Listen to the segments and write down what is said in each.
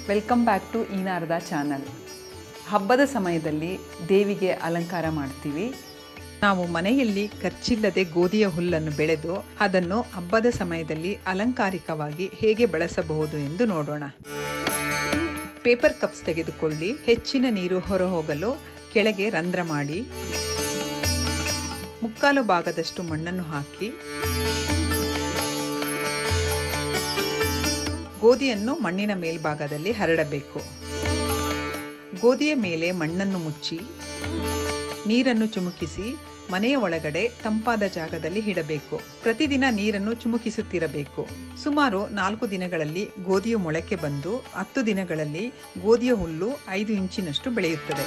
welcome back to ಈನಾರದ channel ಹಬ್ಬದ ಸಮಯದಲ್ಲಿ ದೇವಿಗೆ ಅಲಂಕಾರ ಮಾಡ್ತೀವಿ ನಾವು ಮನೆಯಲ್ಲಿ ಖರ್ಚಿಲ್ಲದೆ ಗೋಧಿಯ ಹುಲ್ಲನ್ನು ಬೆಳೆದು ಅದನ್ನು ಹಬ್ಬದ ಸಮಯದಲ್ಲಿ ಅಲಂಕಾರಿಕವಾಗಿ ಹೇಗೆ ಬಳಸಬಹುದು ಎಂದು ನೋಡೋಣ ಪೇಪರ್ ಕಪ್ಸ್ ತೆಗೆದುಕೊಳ್ಳಿ ಹೆಚ್ಚಿನ ನೀರು ಹೊರಹೋಗಲು ಕೆಳಗೆ ರಂಧ್ರ ಮಾಡಿ ಮುಕ್ಕಾಲು ಭಾಗದಷ್ಟು ಮಣ್ಣನ್ನು ಹಾಕಿ ಗೋಧಿಯನ್ನು ಮಣ್ಣಿನ ಮೇಲ್ಭಾಗದಲ್ಲಿ ಹರಡಬೇಕು ಗೋಧಿಯ ಮೇಲೆ ಮಣ್ಣನ್ನು ಮುಚ್ಚಿ ನೀರನ್ನು ಚುಮುಕಿಸಿ ಮನೆಯ ಒಳಗಡೆ ತಂಪಾದ ಜಾಗದಲ್ಲಿ ಇಡಬೇಕು ಪ್ರತಿದಿನ ನೀರನ್ನು ಚುಮುಕಿಸುತ್ತಿರಬೇಕು ಸುಮಾರು ನಾಲ್ಕು ದಿನಗಳಲ್ಲಿ ಗೋಧಿಯು ಮೊಳಕೆ ಬಂದು ಹತ್ತು ದಿನಗಳಲ್ಲಿ ಗೋಧಿಯ ಹುಲ್ಲು ಐದು ಇಂಚಿನಷ್ಟು ಬೆಳೆಯುತ್ತದೆ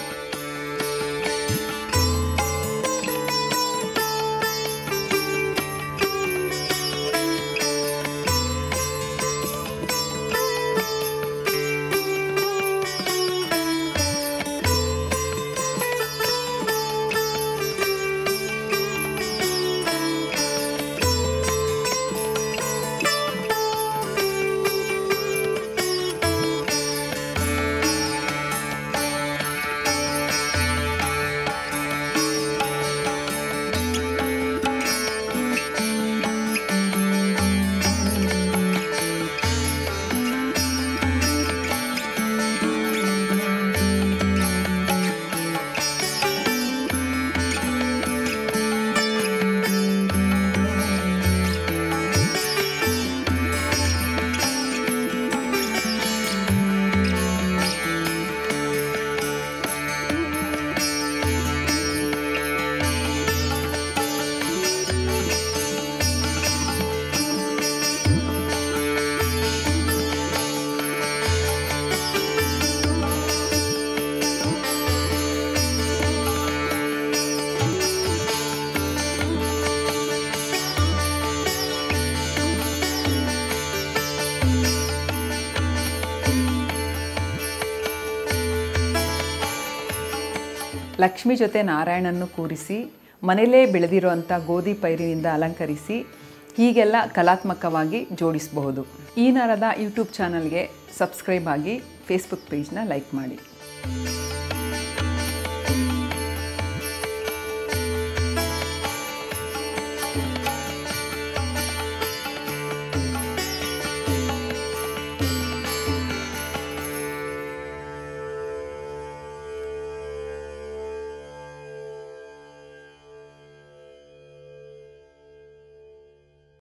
ಲಕ್ಷ್ಮಿ ಜೊತೆ ನಾರಾಯಣನ್ನು ಕೂರಿಸಿ ಮನೆಯಲ್ಲೇ ಬೆಳೆದಿರುವಂಥ ಗೋಧಿ ಪೈರಿನಿಂದ ಅಲಂಕರಿಸಿ ಹೀಗೆಲ್ಲ ಕಲಾತ್ಮಕವಾಗಿ ಜೋಡಿಸಬಹುದು ಈ ನರದ ಯೂಟ್ಯೂಬ್ ಚಾನಲ್ಗೆ ಸಬ್ಸ್ಕ್ರೈಬ್ ಆಗಿ ಫೇಸ್ಬುಕ್ ಪೇಜ್ನ ಲೈಕ್ ಮಾಡಿ